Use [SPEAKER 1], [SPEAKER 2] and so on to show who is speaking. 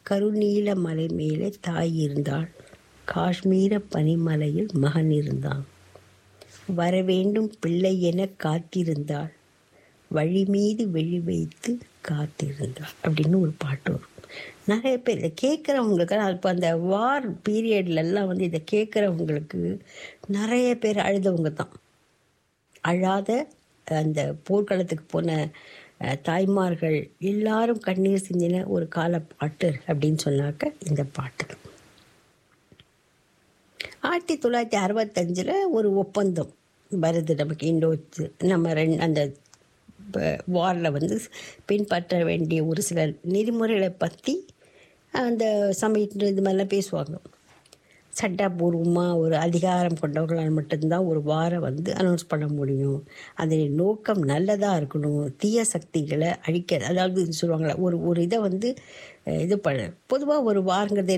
[SPEAKER 1] கருநீல மலை மேலே தாய் இருந்தாள் காஷ்மீர பனிமலையில் மகன் இருந்தான் வரவேண்டும் பிள்ளை என காத்திருந்தாள் வழி மீது வெளி வைத்து காத்திருந்தாள் அப்படின்னு ஒரு பாட்டு வரும் நிறைய பேர் இதை கேட்குறவங்களுக்கு இப்போ அந்த வார் பீரியட்லலாம் வந்து இதை கேட்குறவங்களுக்கு நிறைய பேர் அழுதவங்க தான் அழாத அந்த போர்க்களத்துக்கு போன அஹ், தாய்மார்கள் எல்லாரும் கண்ணீர் சிந்தின ஒரு கால பாட்டு அப்படின்னு சொன்னாக்க இந்த பாட்டு தான் ஆயிரத்தி தொள்ளாயிரத்தி அறுபத்தஞ்சில் ஒரு ஒப்பந்தம் வருது நமக்கு இண்டோ நம்ம ரெண்டு அந்த வாரில் வந்து பின்பற்ற வேண்டிய ஒரு சில நெறிமுறைகளை பற்றி அந்த சமயத்தில் இது மாதிரிலாம் பேசுவாங்க சட்டபூர்வமாக ஒரு அதிகாரம் கொண்டவர்களால் மட்டும்தான் ஒரு வாரம் வந்து அனௌன்ஸ் பண்ண முடியும் அதன் நோக்கம் நல்லதாக இருக்கணும் தீய சக்திகளை அழிக்க அதாவது சொல்லுவாங்களே ஒரு ஒரு இதை வந்து அஹ், இது பண்ண பொதுவாக ஒரு வாரங்கிறது